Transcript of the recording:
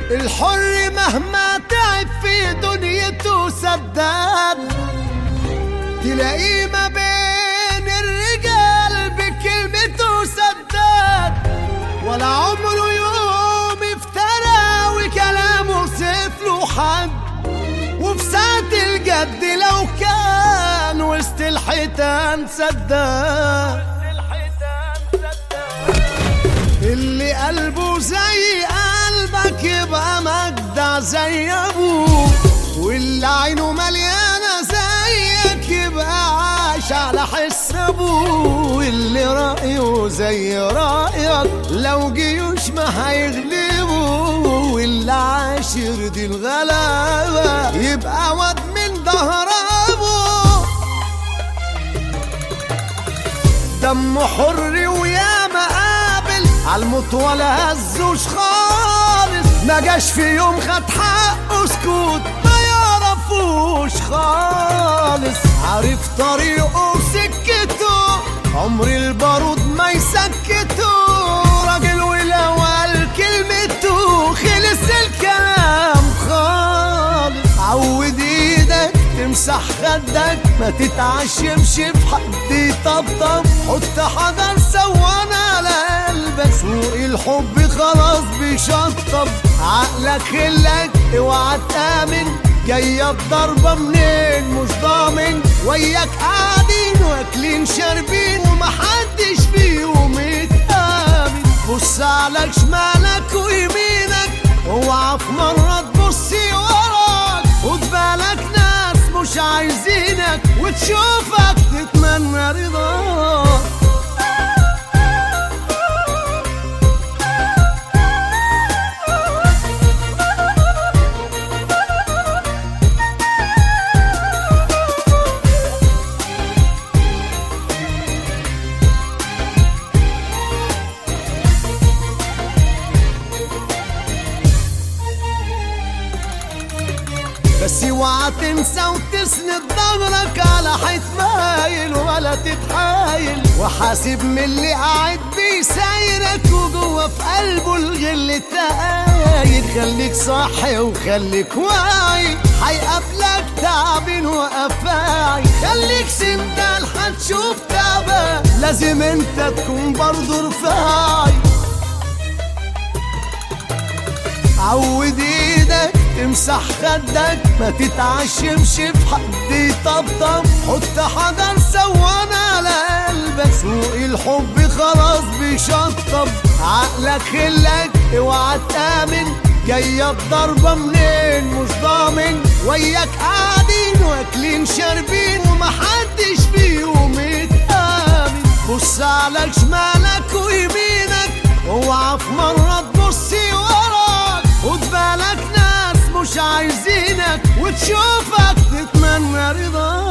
الحر مهما تعب في دنيته سداد تلاقيه ما بين الرجال بكلمته سداد ولا عمره يوم افترى وكلامه سيف له حد وفي ساعة الجد لو كان وسط الحيتان سداد اللي قلبه زي قلبك يبقى مجدع زي ابوه واللي عينه مليانه زيك يبقى عاش على حس ابوه واللي رايه زي رايك لو جيوش ما هيغلبوا واللي عاشر دي الغلابه يبقى واد من ظهر ابوه دمه حر ويا مقابل عالموت ولا هزوش خالص ما جاش في يوم خد حقه سكوت ما يعرفوش خالص عارف طريقه وسكته عمر البارود ما يسكته راجل ولو قال كلمته خلص الكلام خالص عود ايدك تمسح خدك ما تتعشمش في حد يطبطب حط حجر سوانا على قلبك سوق الحب خلاص بيشطب عقلك خلك اوعى تامن جاية الضربة منين مش ضامن وياك قاعدين واكلين شاربين ومحدش فيهم يتآمن بص على شمالك ويمينك اوعى في مرة تبصي وراك خد بالك ناس مش عايزينك وتشوفك تتمنى رضاك بس اوعى تنسى وتسند ظهرك على حيط مايل ولا تتحايل وحاسب من اللي قاعد بيسايرك وجوه في قلبه الغل تقايل خليك صاحي وخليك واعي هيقابلك تعبين وقفاعي خليك سندال هتشوف تعبان لازم انت تكون برضه رفاعي عود ايدك تمسح خدك ما تتعشمش في حد يطبطب حط حجر سوانا على قلبك سوق الحب خلاص بيشطب عقلك خلك اوعى تامن جاية الضربة منين مش ضامن وياك قاعدين واكلين شاربين ومحدش فيهم يتآمن بص على شمالك ويمينك اوعى في مرة تبصي وراك خد بالك ناس مش عايزينك وتشوفك تتمنى رضاك